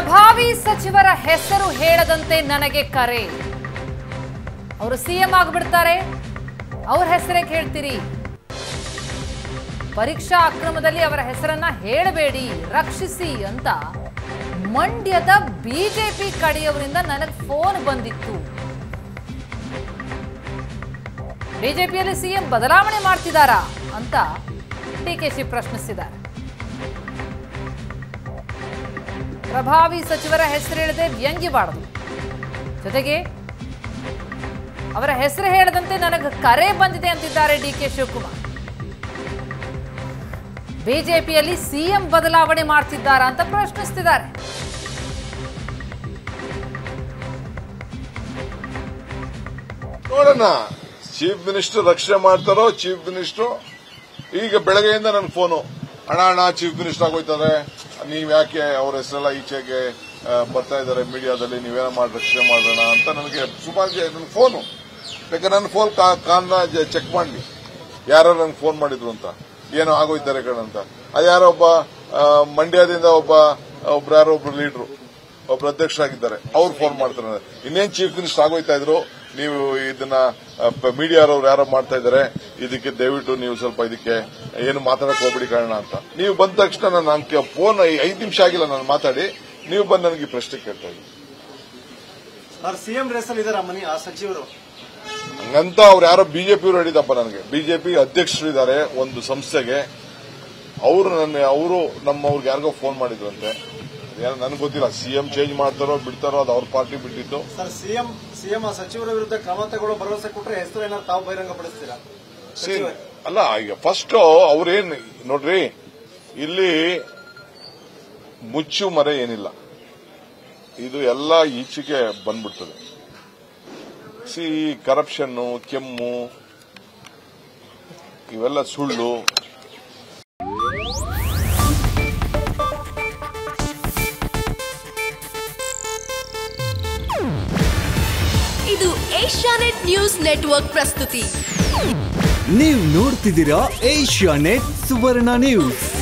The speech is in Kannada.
ಪ್ರಭಾವಿ ಸಚಿವರ ಹೆಸರು ಹೇಳದಂತೆ ನನಗೆ ಕರೆ ಅವರು ಸಿಎಂ ಆಗ್ಬಿಡ್ತಾರೆ ಅವ್ರ ಹೆಸರೇ ಹೇಳ್ತೀರಿ ಪರೀಕ್ಷಾ ಅಕ್ರಮದಲ್ಲಿ ಅವರ ಹೆಸರನ್ನ ಹೇಳಬೇಡಿ ರಕ್ಷಿಸಿ ಅಂತ ಮಂಡ್ಯದ ಬಿಜೆಪಿ ಕಡೆಯವರಿಂದ ನನಗೆ ಫೋನ್ ಬಂದಿತ್ತು ಬಿಜೆಪಿಯಲ್ಲಿ ಸಿಎಂ ಬದಲಾವಣೆ ಮಾಡ್ತಿದ್ದಾರಾ ಅಂತ ಡಿಕೆಶಿ ಪ್ರಶ್ನಿಸಿದ್ದಾರೆ ಪ್ರಭಾವಿ ಸಚಿವರ ಹೆಸರು ಹೇಳದೆ ವ್ಯಂಗ್ಯಬಾರದು ಜೊತೆಗೆ ಅವರ ಹೆಸರು ಹೇಳದಂತೆ ನನಗೆ ಕರೆ ಬಂದಿದೆ ಅಂತಿದ್ದಾರೆ ಡಿ ಕೆ ಶಿವಕುಮಾರ್ ಬಿಜೆಪಿಯಲ್ಲಿ ಸಿಎಂ ಬದಲಾವಣೆ ಮಾಡ್ತಿದ್ದಾರಾ ಅಂತ ಪ್ರಶ್ನಿಸ್ತಿದ್ದಾರೆ ನೋಡೋಣ ಚೀಫ್ ಮಿನಿಸ್ಟರ್ ರಕ್ಷಣೆ ಮಾಡ್ತಾರೋ ಚೀಫ್ ಮಿನಿಸ್ಟರ್ ಈಗ ಬೆಳಗ್ಗೆಯಿಂದ ನನ್ನ ಫೋನು ಅಣ್ಣ ಅಣ್ಣ ಚೀಫ್ ಮಿನಿಸ್ಟರ್ ಆಗೋಯ್ತಾರೆ ನೀವ್ ಯಾಕೆ ಅವ್ರ ಹೆಸರೆಲ್ಲ ಈಚೆಗೆ ಆ, ಬರ್ತಾ ಇದಾರೆ ಮೀಡಿಯಾದಲ್ಲಿ ನೀವೇನೋ ಮಾಡಿ ರಕ್ಷಣೆ ಮಾಡೋಣ ಅಂತ ನನಗೆ ಸುಮಾರು ಜನ ನನ್ನ ಫೋನು ಬೇಕಾದ್ರೆ ನನ್ನ ಫೋನ್ ಕಾನ್ನ ಚೆಕ್ ಮಾಡಲಿ ಯಾರು ನಂಗೆ ಫೋನ್ ಮಾಡಿದ್ರು ಅಂತ ಏನೋ ಆಗೋಯ್ತಾರೆ ಕಣ ಅಂತ ಅದು ಯಾರೋ ಒಬ್ಬ ಆ, ಮಂಡ್ಯದಿಂದ ಒಬ್ಬ ಒಬ್ರು ಯಾರೋ ಒಬ್ರು ಲೀಡ್ರು ಒಬ್ರು ಅಧ್ಯಕ್ಷರಾಗಿದ್ದಾರೆ ಅವ್ರು ಫೋನ್ ಮಾಡ್ತಾರೆ ಇನ್ನೇನ್ ಚೀಫ್ ಮಿನಿಸ್ಟರ್ ಆಗೋಯ್ತಾ ಇದ್ರು ನೀವು ಇದನ್ನ ಮೀಡಿಯಾರವ್ರು ಯಾರೋ ಮಾಡ್ತಾ ಇದ್ದಾರೆ ಇದಕ್ಕೆ ದಯವಿಟ್ಟು ನೀವು ಸ್ವಲ್ಪ ಇದಕ್ಕೆ ಏನು ಮಾತಾಡಕ್ ಹೋಗ್ಬಿಡಿ ಕಾರಣ ಅಂತ ನೀವು ಬಂದ ತಕ್ಷಣ ನಾನು ಫೋನ್ ಐದು ನಿಮಿಷ ಆಗಿಲ್ಲ ನಾನು ಮಾತಾಡಿ ನೀವು ಬಂದು ನನಗೆ ಈ ಪ್ರಶ್ನೆ ಕೇಳ್ತಾ ಇದ್ದೀವಿ ಸರ್ ಸಿಎಂ ರೇಸಲ್ಲಿ ಇದಾರ ಮನಿ ಆ ಸಚಿವರು ಹಂಗಂತ ಅವ್ರು ಯಾರೋ ಬಿಜೆಪಿ ಹೇಳಿದಪ್ಪ ನನಗೆ ಬಿಜೆಪಿ ಅಧ್ಯಕ್ಷರಿದ್ದಾರೆ ಒಂದು ಸಂಸ್ಥೆಗೆ ಅವರು ನನ್ನ ಅವರು ನಮ್ಮವ್ರಿಗೆ ಯಾರಿಗೋ ಫೋನ್ ಮಾಡಿದ್ರಂತೆ ಯಾರು ನನಗೆ ಗೊತ್ತಿಲ್ಲ ಸಿಎಂ ಚೇಂಜ್ ಮಾಡ್ತಾರೋ ಬಿಡ್ತಾರೋ ಅದು ಅವ್ರ ಪಾರ್ಟಿ ಬಿಟ್ಟಿದ್ದು ಸರ್ ಸಿಎಂ ಸಿಎಂ ಆ ಸಚಿವರ ವಿರುದ್ಧ ಕ್ರಮ ತಗೊಳ್ಳೋ ಭರವಸೆ ಕೊಟ್ರೆ ಹೆಸರು ಏನಾದ್ರು ತಾವು ಬಹಿರಂಗ ಪಡಿಸ್ತೀರಾ See, ಅಲ್ಲ ಈಗ ಫಸ್ಟ್ ಅವ್ರೇನ್ ನೋಡ್ರಿ ಇಲ್ಲಿ ಮುಚ್ಚು ಮರೆ ಏನಿಲ್ಲ ಇದು ಎಲ್ಲ ಈಚೆಗೆ ಬಂದ್ಬಿಡ್ತದೆ ಸಿ ಕರಪ್ಷನ್ನು ಕೆಮ್ಮು ಇವೆಲ್ಲ ಸುಳ್ಳು ಇದು ಏಷ್ಯಾನೆಟ್ ನ್ಯೂಸ್ ನೆಟ್ವರ್ಕ್ ಪ್ರಸ್ತುತಿ ನೀವು ನೋಡ್ತಿದ್ದೀರಾ ಏಷ್ಯಾ ನೆಟ್ ಸುವರ್ಣ ನ್ಯೂಸ್